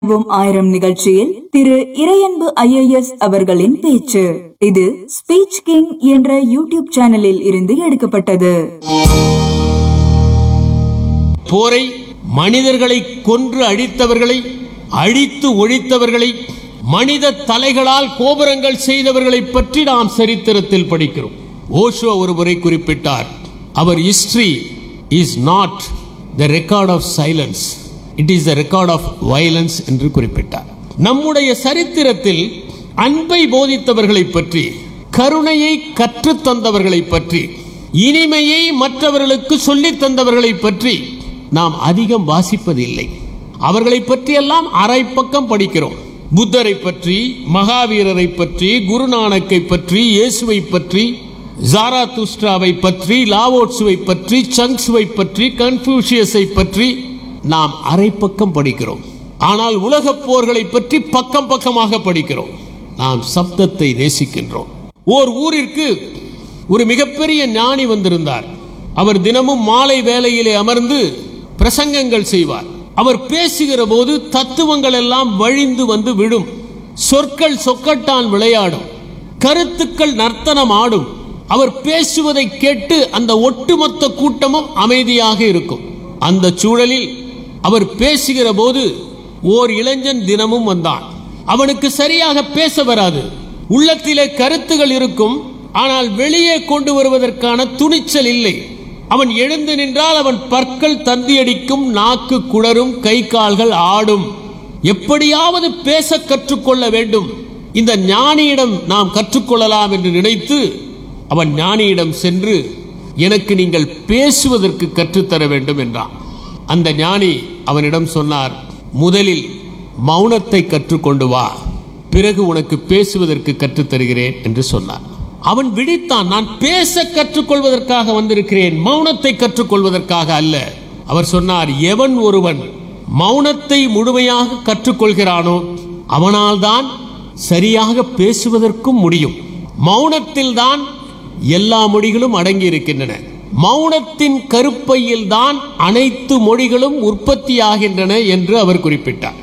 அறிவோம் ஆயிரம் நிகழ்ச்சியில் திரு இறையன்பு ஐஏஎஸ் அவர்களின் பேச்சு இது ஸ்பீச் கிங் என்ற யூடியூப் சேனலில் இருந்து எடுக்கப்பட்டது போரை மனிதர்களை கொன்று அழித்தவர்களை அழித்து ஒழித்தவர்களை மனித தலைகளால் கோபுரங்கள் செய்தவர்களை பற்றி நாம் சரித்திரத்தில் படிக்கிறோம் ஓஷோ ஒருமுறை குறிப்பிட்டார் அவர் history is not the record of silence it is the record of violence என்று குறிப்பிட்டார் நம்முடைய சரித்திரத்தில் அன்பை போதித்தவர்களை பற்றி கருணையை கற்றுத் தந்தவர்களை பற்றி இனிமையை மற்றவர்களுக்கு சொல்லித் தந்தவர்களை பற்றி நாம் அதிகம் வாசிப்பதில்லை அவர்களை பற்றியெல்லாம் அரை பக்கம் படிக்கிறோம் புத்தரை பற்றி மகாவீரரை பற்றி குருநானக்கை பற்றி இயேசுவை பற்றி ஜாராதுஸ்ட்ராவை பற்றி லாவோட்ஸுவை பற்றி சங்ஸுவை பற்றி கன்ஃபூஷியஸை பற்றி நாம் அரை பக்கம் படிக்கிறோம் ஆனால் உலகப் போர்களை பற்றி பக்கம் பக்கமாக படிக்கிறோம் நாம் சப்தத்தை நேசிக்கின்றோம் ஓர் ஊரிற்கு ஒரு மிகப்பெரிய ஞானி வந்திருந்தார் அவர் தினமும் மாலை வேளையிலே அமர்ந்து பிரசங்கங்கள் செய்வார் அவர் பேசுகிற போது தத்துவங்கள் எல்லாம் வழிந்து வந்து விடும் சொற்கள் சொக்கட்டான் விளையாடும் கருத்துக்கள் நர்த்தனம் ஆடும் அவர் பேசுவதை கேட்டு அந்த ஒட்டுமொத்த கூட்டமும் அமைதியாக இருக்கும் அந்த சூழலில் அவர் பேசுகிற போது ஓர் இளைஞன் தினமும் வந்தான் அவனுக்கு சரியாக பேச வராது உள்ளத்திலே கருத்துகள் இருக்கும் ஆனால் வெளியே கொண்டு வருவதற்கான துணிச்சல் இல்லை அவன் எழுந்து நின்றால் அவன் பற்கள் தந்தியடிக்கும் நாக்கு குளரும் கை கால்கள் ஆடும் எப்படியாவது பேச கற்றுக்கொள்ள வேண்டும் இந்த ஞானியிடம் நாம் கற்றுக்கொள்ளலாம் என்று நினைத்து அவன் ஞானியிடம் சென்று எனக்கு நீங்கள் பேசுவதற்கு கற்றுத்தர வேண்டும் என்றான் அந்த ஞானி அவனிடம் சொன்னார் முதலில் மௌனத்தை கற்றுக்கொண்டு வா பிறகு உனக்கு பேசுவதற்கு கற்றுத்தருகிறேன் என்று சொன்னார் அவன் விழித்தான் நான் பேச கற்றுக்கொள்வதற்காக வந்திருக்கிறேன் மௌனத்தை கற்றுக்கொள்வதற்காக அல்ல அவர் சொன்னார் எவன் ஒருவன் மௌனத்தை முழுமையாக கற்றுக்கொள்கிறானோ அவனால்தான் சரியாக பேசுவதற்கும் முடியும் மௌனத்தில்தான் எல்லா மொழிகளும் அடங்கி இருக்கின்றன மௌனத்தின் கருப்பையில் தான் அனைத்து மொழிகளும் உற்பத்தியாகின்றன என்று அவர் குறிப்பிட்டார்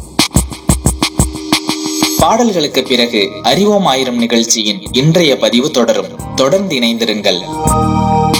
பாடல்களுக்கு பிறகு அறிவோம் ஆயிரம் நிகழ்ச்சியின் இன்றைய பதிவு தொடரும் தொடர்ந்து இணைந்திருங்கள்